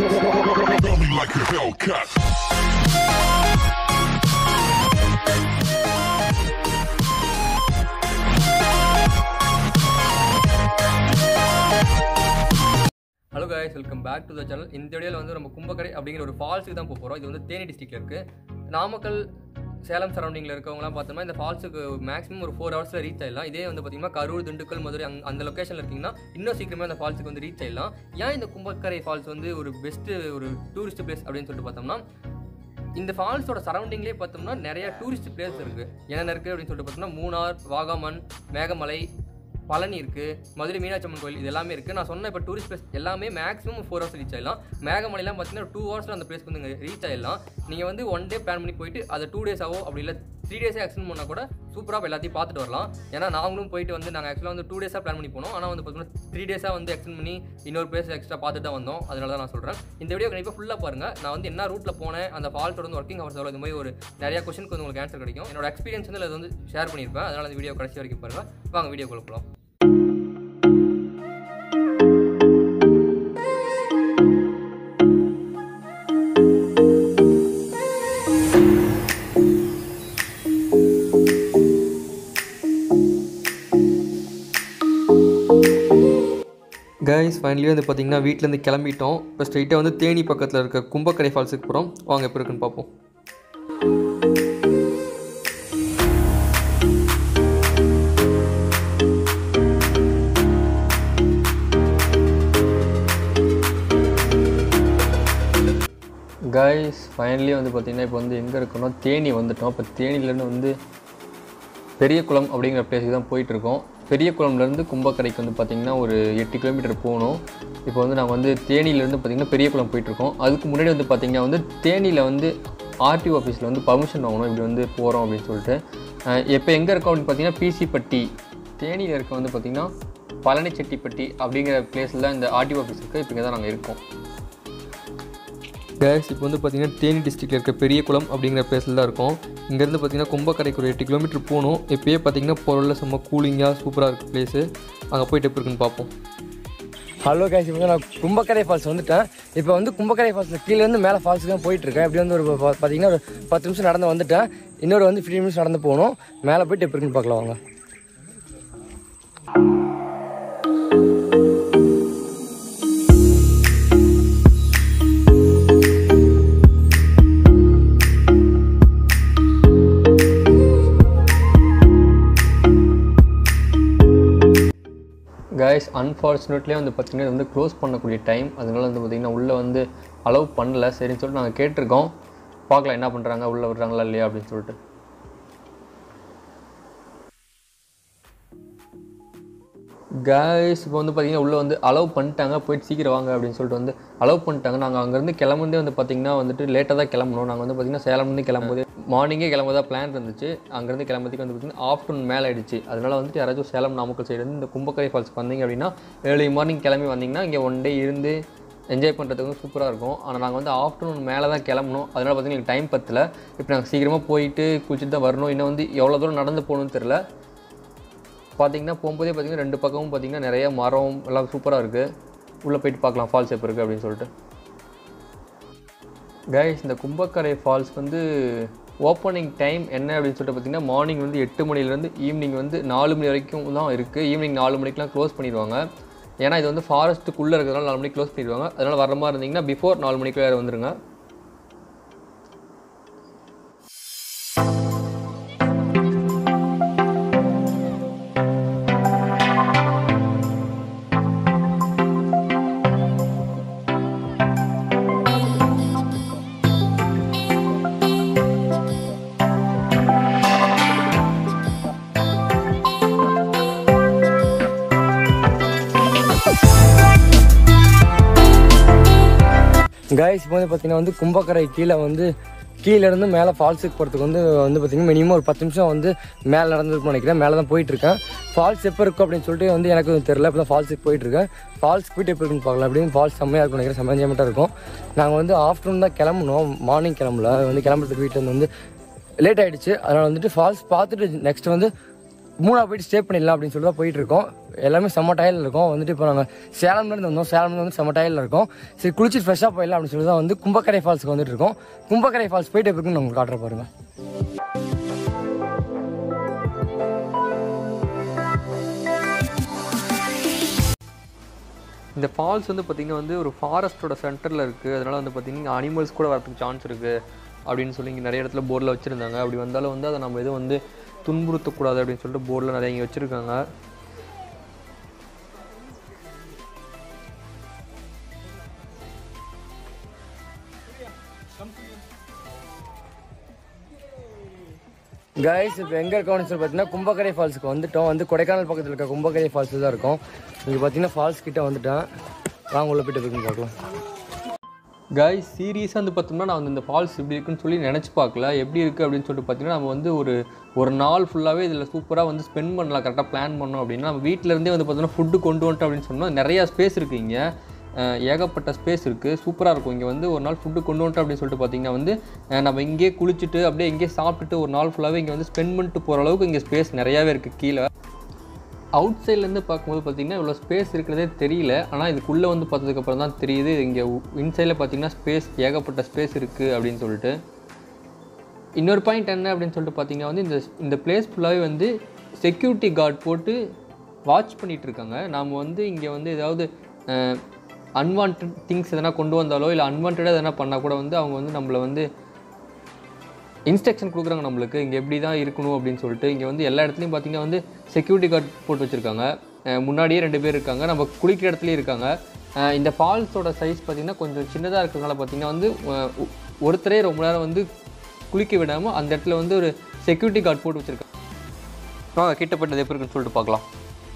Tell me like a Hellcat. Hello guys welcome back to the channel இந்த வீடியோவில் வந்து நம்ம கும்பக்கரை அப்படிங்கிற ஒரு ஃபால்ஸுக்கு தான் போக போகிறோம் இது வந்து தேனி டிஸ்ட்ரிக்ட்ல இருக்குது நாமக்கல் சேலம் சரௌண்டிங்கில் இருக்கவங்களாம் பார்த்தோம்னா இந்த ஃபால்ஸுக்கு மேக்ஸிமம் ஒரு ஃபோர் ஹவர்ஸில் ரீச் ஆயிடலாம் இதே வந்து பார்த்தீங்கன்னா கரூர் திண்டுக்கல் மதுரை அங்க அந்த லொக்கேஷனில் இருக்கீங்கன்னா இன்னும் சீக்கிரமே அந்த ஃபால்ஸுக்கு வந்து ரீச் ஆயிடலாம் ஏன் இந்த கும்பக்கரை ஃபால்ஸ் வந்து ஒரு பெஸ்ட்டு ஒரு டூரிஸ்ட் பிளேஸ் அப்படின்னு சொல்லிட்டு பார்த்தோம்னா இந்த ஃபால்ஸோட சரௌண்டிங்லேயே பார்த்தோம்னா நிறைய டூரிஸ்ட் பிளேஸ் இருக்குது என்னென்ன இருக்குது அப்படின்னு சொல்லிட்டு பார்த்தோம்னா மூணார் வாகமன் மேகமலை பழனி இருக்குது மதுரை மீனாட்சி அம்மன் கோயில் இது எல்லாமே இருக்குது நான் சொன்ன இப்போ டூரிஸ்ட் பிளேஸ் எல்லாமே மேக்ஸிமம் ஃபோர் ஹவர்ஸ் ரீச் ஆயிடலாம் மேகமலைலாம் பார்த்தீங்கன்னா டூ ஹவர்ஸில் அந்த பிளேஸ்க்கு வந்து ரீச் ஆயிடலாம் நீங்கள் வந்து ஒன் டே பிளான் பண்ணி போயிட்டு அதை டூ டேஸ் ஆகும் அப்படி இல்லை த்ரீ டேஸே எக்ஸ்டெண்ட் பண்ணால் கூட சூப்பராக எல்லாத்தையும் பார்த்துட்டு வரலாம் ஏன்னா நாங்களும் போயிட்டு வந்து நாங்கள் ஆக்சுவலாக வந்து டூ டேஸாக பிளான் பண்ணி போனோம் ஆனால் வந்து பார்த்தீங்கன்னா த்ரீ டேஸாக வந்து எக்ஸ்டெண்ட் பண்ணி இன்னொரு பிளேஸ் எக்ஸ்ட்ரா பார்த்துட்டு தான் வந்தோம் அதனால தான் நான் சொல்கிறேன் இந்த வீடியோ கண்டிப்பாக ஃபுல்லாக பாருங்கள் நான் வந்து என்ன ரூட்டில் போனேன் அந்த ஃபால்ஸோட வந்து ஒர்க்கிங் ஹவர்ஸ் எவ்வளோ இந்த மாதிரி ஒரு நிறைய கொஸ்டினுக்கு வந்து உங்களுக்கு ஆன்சர் கிடைக்கும் என்னோட எக்ஸ்பீரியன்ஸ் வந்து அதில் வந்து ஷேர் பண்ணியிருப்பேன் அதனால் அந்த வீடியோ கடைசி வரைக்கும் பாருங்கள் வாங்க வீடியோ போகலாம் கைஸ் ஃபைனலி வந்து பார்த்தீங்கன்னா வீட்டிலேருந்து கிளம்பிட்டோம் இப்போ ஸ்ட்ரைட்டாக வந்து தேனி பக்கத்தில் இருக்க கும்பக்கரை ஃபால்ஸுக்கு போகிறோம் வாங்க எப்போ இருக்குன்னு பார்ப்போம் கைஸ் ஃபைனலி வந்து பார்த்தீங்கன்னா இப்போ வந்து எங்கே இருக்கோம்னா தேனி வந்துட்டோம் இப்போ தேனிலேருந்து வந்து பெரிய குளம் அப்படிங்கிற பிளேஸுக்கு தான் போயிட்டுருக்கோம் பெரிய குளம்லேருந்து கும்பக்கரைக்கு வந்து பார்த்திங்கன்னா ஒரு எட்டு கிலோமீட்டர் போகணும் இப்போ வந்து நாங்கள் வந்து தேனியிலேருந்து பார்த்திங்கன்னா பெரிய குளம் போயிட்டுருக்கோம் அதுக்கு முன்னாடி வந்து பார்த்திங்கன்னா வந்து தேனியில் வந்து ஆர்டி ஆஃபீஸில் வந்து பர்மிஷன் வாங்கணும் இப்படி வந்து போகிறோம் அப்படின்னு சொல்லிட்டு அஹ் இப்போ எங்கே இருக்கோம் அப்படின்னு பார்த்தீங்கன்னா பிசிப்பட்டி தேனியில் இருக்க வந்து பார்த்திங்கன்னா பழனிச்செட்டிப்பட்டி அப்படிங்கிற பிளேஸில் தான் இந்த ஆர்டி ஆஃபீஸ் இருக்குது இப்போ இங்கே தான் நாங்கள் இருக்கோம் கேஸ் இப்போ வந்து பார்த்தீங்கன்னா தேனி டிஸ்ட்ரிக்டில் இருக்க பெரிய குளம் அப்படிங்கிற பிளேஸில் தான் இருக்கும் இங்கேருந்து பார்த்தீங்கன்னா கும்பக்கரைக்கு ஒரு எட்டு கிலோமீட்டர் போகணும் இப்போயே பார்த்தீங்கன்னா பொருளில் செம்ம கூலிங்காக சூப்பராக இருக்குது பிளேஸு அங்கே போயிட்டு எப்படி இருக்குன்னு பார்ப்போம் ஹலோ கேஸ் இப்போ நான் கும்பக்கரை ஃபால்ஸ் வந்துட்டேன் இப்போ வந்து கும்பக்கரை ஃபால்ஸில் கீழே இருந்து மேலே ஃபால்ஸுக்கு தான் போயிட்டு இருக்கேன் இப்படி வந்து ஒரு பா- பார்த்தீங்கன்னா ஒரு பத்து நிமிஷம் நடந்து வந்துட்டேன் இன்னொரு வந்து ஃபிஃப்டி நிமிஷம் நடந்து போகணும் மேலே போயிட்டு எப்படி இருக்குன்னு பார்க்கலாம் வாங்க கைஸ் அன்ஃபார்ச்சுனேட்லி வந்து பார்த்திங்கன்னா இது வந்து க்ளோஸ் பண்ணக்கூடிய டைம் அதனால வந்து பார்த்திங்கன்னா உள்ளே வந்து அலோவ் பண்ணல சரின்னு சொல்லிட்டு நாங்கள் கேட்டிருக்கோம் பார்க்கலாம் என்ன பண்ணுறாங்க உள்ளே விடுறாங்களா இல்லையா அப்படின்னு சொல்லிட்டு கைஸ் இப்போ வந்து பார்த்தீங்கன்னா உள்ளே வந்து அலோவ் பண்ணிட்டாங்க போயிட்டு சீக்கிரம் வாங்க அப்படின்னு சொல்லிட்டு வந்து அலோவ் பண்ணிட்டாங்க நாங்கள் அங்கேருந்து கிளம்புந்தே வந்து பார்த்திங்கன்னா வந்துட்டு லேட்டாக தான் கிளம்பணும் நாங்கள் வந்து பார்த்திங்கன்னா சேலம்லேருந்து கிளம்பும்போது மார்னிங்கே கிளம்புறதா பிளான் இருந்துச்சு அங்கேருந்து கிளம்புறதுக்கு வந்து பார்த்திங்கன்னா ஆஃப்டர்நூன் மேலே ஆயிடுச்சு அதனால வந்துட்டு யாராச்சும் சேலம் நாமக்கல் சைடு வந்து இந்த கும்பக்கரை ஃபால்ஸ்க்கு வந்தீங்க அப்படின்னா ஏர்லி மார்னிங் கிளம்பி வந்தீங்கன்னா இங்கே ஒன் டே இருந்து என்ஜாய் பண்ணுறதுக்கு வந்து சூப்பராக இருக்கும் ஆனால் நாங்கள் வந்து ஆஃப்டர்நூன் மேலே தான் கிளம்பணும் அதனால் பார்த்தீங்கன்னா எனக்கு டைம் பத்தல இப்போ நாங்கள் சீக்கிரமாக போயிட்டு குளிச்சுட்டு தான் வரணும் இன்னும் வந்து எவ்வளோ தூரம் நடந்து போகணும்னு தெரில பார்த்தீங்கன்னா போகும்போதே பார்த்தீங்கன்னா ரெண்டு பக்கமும் பார்த்தீங்கன்னா நிறைய மரம் எல்லாம் சூப்பராக இருக்குது உள்ளே போயிட்டு பார்க்கலாம் ஃபால்ஸ் எப்போ இருக்குது அப்படின்னு சொல்லிட்டு கைஸ் இந்த கும்பக்கரை ஃபால்ஸ் வந்து ஓப்பனிங் டைம் என்ன அப்படின்னு சொல்லிட்டு பார்த்தீங்கன்னா மார்னிங் வந்து எட்டு மணிலேருந்து ஈவினிங் வந்து நாலு மணி வரைக்கும் தான் இருக்குது ஈவினிங் நாலு மணிக்கெலாம் க்ளோஸ் பண்ணிடுவாங்க ஏன்னா இது வந்து ஃபாரஸ்ட்டுக்குள்ளே இருக்கிறதுனால நாலு மணிக்கு க்ளோஸ் பண்ணிடுவாங்க அதனால் வர மாதிரி இருந்தீங்கன்னா பிஃபோர் நாலு மணிக்குள்ளே வந்துருங்க கைஸ் இப்போ வந்து பார்த்தீங்கன்னா வந்து கும்பக்கரை கீழே வந்து கீழே இருந்து மேலே ஃபால்ஸுக்கு போகிறதுக்கு வந்து வந்து பார்த்தீங்கன்னா மினிமம் ஒரு பத்து நிமிஷம் வந்து மேலே நடந்துருக்கும்னு நினைக்கிறேன் மேலே தான் போயிட்டு இருக்கேன் ஃபால்ஸ் எப்போ இருக்கும் அப்படின்னு சொல்லிட்டு வந்து எனக்கு வந்து தெரியல இப்போ தான் ஃபால்ஸுக்கு போயிட்டு இருக்கேன் ஃபால்ஸ்க்கு போயிட்டு எப்படி இருக்குன்னு பார்க்கலாம் அப்படின்னு ஃபால்ஸ் செம்மையாக இருக்கும் நினைக்கிறேன் செம்ம என்ஜாய்மெண்ட்டாக இருக்கும் நாங்கள் வந்து ஆஃப்டர்நூன் தான் கிளம்பணும் மார்னிங் கிளம்பல வந்து கிளம்புறதுக்கு வீட்டில் வந்து லேட் ஆயிடுச்சு அதனால் வந்துட்டு ஃபால்ஸ் பார்த்துட்டு நெக்ஸ்ட் வந்து மூணா போயிட்டு ஸ்டே பண்ணிடலாம் அப்படின்னு சொல்லி தான் போயிட்டு இருக்கோம் எல்லாமே செம்ம டயரில் இருக்கும் வந்துட்டு இப்போ நாங்கள் சேலம்லேருந்து வந்தோம் சேலம்லேருந்து வந்து செம்ம டயரில் இருக்கோம் சரி குளிச்சுட்டு ஃப்ரெஷ்ஷாக போயிடலாம் அப்படின்னு சொல்லி தான் வந்து கும்பக்கரை ஃபால்ஸுக்கு வந்துட்டு இருக்கோம் கும்பக்கரை ஃபால்ஸ் போயிட்டு எப்படி இருக்குன்னு நான் உங்களுக்கு காட்டுற பாருங்க இந்த ஃபால்ஸ் வந்து பார்த்திங்கன்னா வந்து ஒரு ஃபாரஸ்ட்டோட சென்டரில் இருக்குது அதனால் வந்து பார்த்திங்கன்னா அனிமல்ஸ் கூட வரதுக்கு சான்ஸ் இருக்குது அப்படின்னு சொல்லி இங்கே நிறைய இடத்துல போர்டில் வச்சுருந்தாங்க அப்படி வந்தாலும் வந்து அதை நம்ம எதுவும் வந்து துன்புறுத்தக்கூடாது அப்படின்னு சொல்லிட்டு போர்டில் நிறைய இங்கே வச்சுருக்காங்க கைஸ் இப்போ எங்கே இருக்கோம்னு சொல்லி பார்த்தீங்கன்னா கும்பக்கரை ஃபால்ஸுக்கு வந்துட்டோம் வந்து கொடைக்கானல் பக்கத்தில் இருக்க கும்பக்கரை ஃபால்ஸ் தான் இருக்கும் இங்கே பார்த்தீங்கன்னா ஃபால்ஸ் கிட்ட வந்துட்டேன் வாங்க உள்ள போயிட்டு எப்படி இருக்குன்னு பார்க்கலாம் கைஸ் சீரியஸாக வந்து பார்த்தோம்னா நான் வந்து இந்த ஃபால்ஸ் இப்படி இருக்குன்னு சொல்லி நினச்சி பார்க்கல எப்படி இருக்குது அப்படின்னு சொல்லிட்டு பார்த்தீங்கன்னா நம்ம வந்து ஒரு ஒரு நாள் ஃபுல்லாகவே இதில் சூப்பராக வந்து ஸ்பெண்ட் பண்ணலாம் கரெக்டாக பிளான் பண்ணோம் அப்படின்னா நம்ம வீட்டில் இருந்தே வந்து பார்த்தோம்னா ஃபுட்டு கொண்டு வந்துட்டோம் அப்படின்னு சொன்னால் நிறையா ஸ்பேஸ் இருக்குது இங்கே அஹ் ஏகப்பட்ட ஸ்பேஸ் இருக்குது சூப்பராக இருக்கும் இங்கே வந்து ஒரு நாள் ஃபுட்டு கொண்டு வந்துட்டோம் அப்படின்னு சொல்லிட்டு பார்த்தீங்கன்னா வந்து அஹ் நம்ம இங்கேயே குளிச்சுட்டு அப்படியே இங்கேயே சாப்பிட்டுட்டு ஒரு நாள் ஃபுல்லாகவே இங்கே வந்து ஸ்பெண்ட் பண்ணிட்டு போகிற அளவுக்கு இங்கே ஸ்பேஸ் நிறையாவே இருக்குது கீழே அவுட் சைட்லேருந்து பார்க்கும்போது பார்த்தீங்கன்னா இவ்வளோ ஸ்பேஸ் இருக்கிறதே தெரியல ஆனால் இதுக்குள்ளே வந்து பார்த்ததுக்கப்புறம் தான் தெரியுது இங்கே இன்சைடில் பார்த்தீங்கன்னா ஸ்பேஸ் ஏகப்பட்ட ஸ்பேஸ் இருக்குது அப்படின்னு சொல்லிட்டு இன்னொரு பாயிண்ட் என்ன அப்படின்னு சொல்லிட்டு பார்த்தீங்கன்னா வந்து இந்த இந்த பிளேஸ் ஃபுல்லாகவே வந்து செக்யூரிட்டி கார்டு போட்டு வாட்ச் பண்ணிட்டு இருக்காங்க நாம் வந்து இங்கே வந்து ஏதாவது அன்வான்ட் திங்ஸ் எதனா கொண்டு வந்தாலோ இல்லை அன்வான்டாக எதனா பண்ணால் கூட வந்து அவங்க வந்து நம்மளை வந்து இன்ஸ்ட்ரக்ஷன் கொடுக்குறாங்க நம்மளுக்கு இங்கே எப்படி தான் இருக்கணும் அப்படின்னு சொல்லிட்டு இங்கே வந்து எல்லா இடத்துலையும் பார்த்தீங்கன்னா வந்து செக்யூரிட்டி கார்டு போட்டு வச்சுருக்காங்க முன்னாடியே ரெண்டு பேர் இருக்காங்க நம்ம குளிக்கிற இடத்துலையும் இருக்காங்க அஹ் இந்த ஃபால்ஸோட சைஸ் பார்த்தீங்கன்னா கொஞ்சம் சின்னதாக இருக்கிறதுனால பார்த்தீங்கன்னா வந்து அஹ் ஒ- ஒருத்தரே ரொம்ப நேரம் வந்து குளிக்க விடாமல் அந்த இடத்துல வந்து ஒரு செக்யூரிட்டி கார்டு போட்டு வச்சுருக்காங்க வாங்க கிட்ட போட்டு எப்படி இருக்குன்னு சொல்லிட்டு பார்க்கலாம்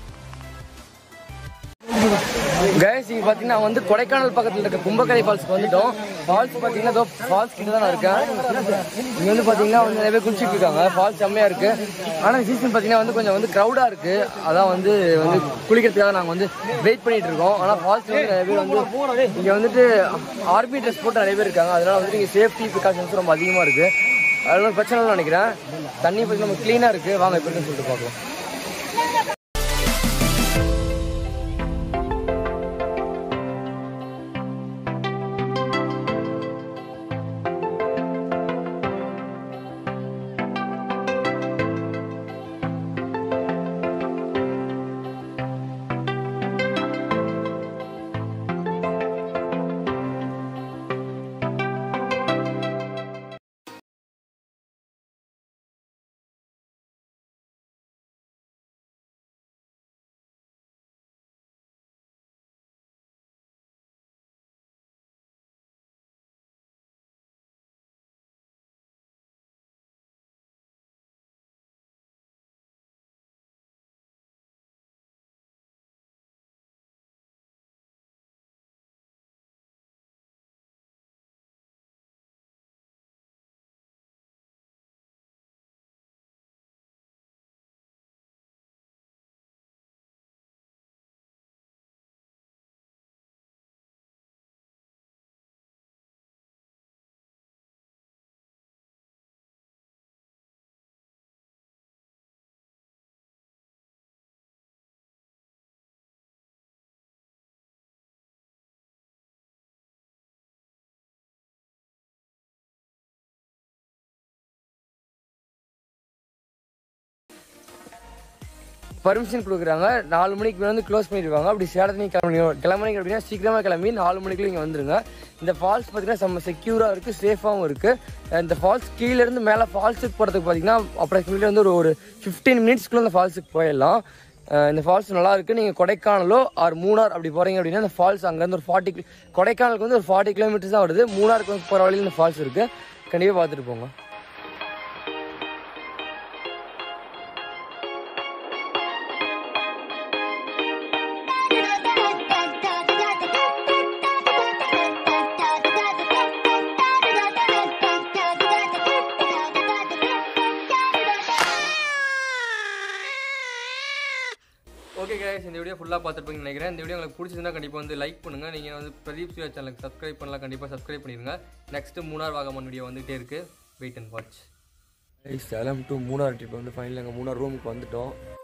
கைஸ் இங்கே பார்த்தீங்கன்னா வந்து கொடைக்கானல் பக்கத்தில் இருக்க கும்பக்கரை ஃபால்ஸ்க்கு வந்துட்டோம் ஃபால்ஸ் பார்த்தீங்கன்னா இதோ ஃபால்ஸ் கிட்ட தான் நான் இருக்கேன் இங்கே வந்து பார்த்தீங்கன்னா வந்து நிறைய பேர் குளிச்சுட்டு இருக்காங்க ஃபால்ஸ் செம்மையாக இருக்கு ஆனால் சீசன் பார்த்தீங்கன்னா வந்து கொஞ்சம் வந்து க்ரௌடாக இருக்கு அதான் வந்து வந்து குளிக்கிறதுக்காக நாங்கள் வந்து வெயிட் பண்ணிட்டு இருக்கோம் ஆனால் ஃபால்ஸ் வந்து நிறைய பேர் வந்து இங்கே வந்துட்டு ஆர்மி ட்ரெஸ் போட்டு நிறைய பேர் இருக்காங்க அதனால வந்து இங்கே சேஃப்டி ப்ரிகாஷன்ஸ் ரொம்ப அதிகமாக இருக்கு அதனால பிரச்சனை இல்லைன்னு நினைக்கிறேன் தண்ணி பார்த்தீங்கன்னா நம்ம க்ளீனாக இருக்கு வாங்க எப்படி இருக்குன்னு சொல்லிட்டு பார்க்கலாம் பர்மிஷன் கொடுக்குறாங்க நாலு மணிக்கு மேலே வந்து க்ளோஸ் பண்ணிடுவாங்க அப்படி சேலத்து நீங்கள் கிளம்பி கிளம்புறீங்க அப்படின்னா சீக்கிரமாக கிளம்பி நாலு மணிக்குள்ள இங்கே வந்துருங்க இந்த ஃபால்ஸ் பார்த்தீங்கன்னா செம்ம செக்யூராக இருக்குது சேஃபாகவும் இருக்குது இந்த ஃபால்ஸ் கீழேருந்து மேலே ஃபால்ஸுக்கு போகிறதுக்கு பார்த்தீங்கன்னா அப்ராக்சிமேட்லி வந்து ஒரு ஒரு ஃபிஃப்டீன் மினிட்ஸ்க்குள்ளே அந்த ஃபால்ஸுக்கு போயிடலாம் அஹ் இந்த ஃபால்ஸ் நல்லா இருக்கு நீங்கள் கொடைக்கானலோ ஆர் மூணார் அப்படி போகிறீங்க அப்படின்னா இந்த ஃபால்ஸ் அங்கேருந்து ஒரு ஃபார்ட்டி கொடைக்கானலுக்கு வந்து ஒரு ஃபார்ட்டி கிலோமீட்டர்ஸ் தான் வருது மூணாருக்கு வந்து போகிற வழியில் இந்த ஃபால்ஸ் இருக்குது கண்டிப்பாக பார்த்துட்டு போங்க ஓகே guys இந்த வீடியோ ஃபுல்லாக பார்த்துருப்பீங்கன்னு நினைக்கிறேன் இந்த வீடியோ உங்களுக்கு பிடிச்சதுன்னா கண்டிப்பாக வந்து லைக் பண்ணுங்கள் நீங்கள் வந்து பிரதீப் சிவா சேனலுக்கு சப்ஸ்கிரைப் பண்ணலாம் கண்டிப்பாக சப்ஸ்கிரைப் பண்ணிடுங்க நெக்ஸ்ட்டு மூணார் வாகமன் வீடியோ வந்துகிட்டே இருக்குது wait and watch Salem to Munnar trip வந்து ஃபைனல் எங்கள் மூணார் ரூமுக்கு வந்துட்டோம்